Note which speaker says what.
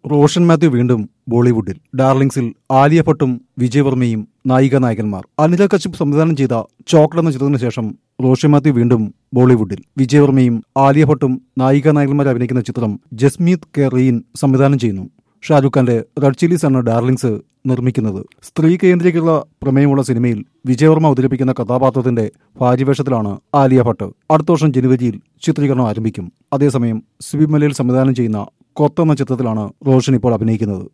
Speaker 1: റോഷൻ മാത്യു വീണ്ടും ബോളിവുഡിൽ ഡാർലിങ്സിൽ ആലിയ ഭട്ടും വിജയവർമ്മയും നായിക നായകന്മാർ അനില കശ്യപ് സംവിധാനം ചെയ്ത ചോക്ലേറ്റ് എന്ന ചിത്രത്തിന് ശേഷം റോഷൻ മാത്യു വീണ്ടും ബോളിവുഡിൽ വിജയവർമ്മയും ആലിയ ഭട്ടും നായിക നായകന്മാർ അഭിനയിക്കുന്ന ചിത്രം ജസ്മീത് കെ റീൻ സംവിധാനം ചെയ്യുന്നു ഷാരൂഖ് ഖാന്റെ റെഡ് ചില്ലീസ് ആണ് ഡാർലിങ്സ് നിർമ്മിക്കുന്നത് സ്ത്രീ കേന്ദ്രീകൃത പ്രമേയമുള്ള സിനിമയിൽ വിജയവർമ്മ അവതരിപ്പിക്കുന്ന കഥാപാത്രത്തിന്റെ ഭാര്യവേഷത്തിലാണ് ആലിയ ഭട്ട് അടുത്ത വർഷം ജനുവരിയിൽ ചിത്രീകരണം ആരംഭിക്കും അതേസമയം സിബി മലയിൽ സംവിധാനം ചെയ്യുന്ന കൊത്ത എന്ന ചിത്രത്തിലാണ് റോഷൻ ഇപ്പോൾ അഭിനയിക്കുന്നത്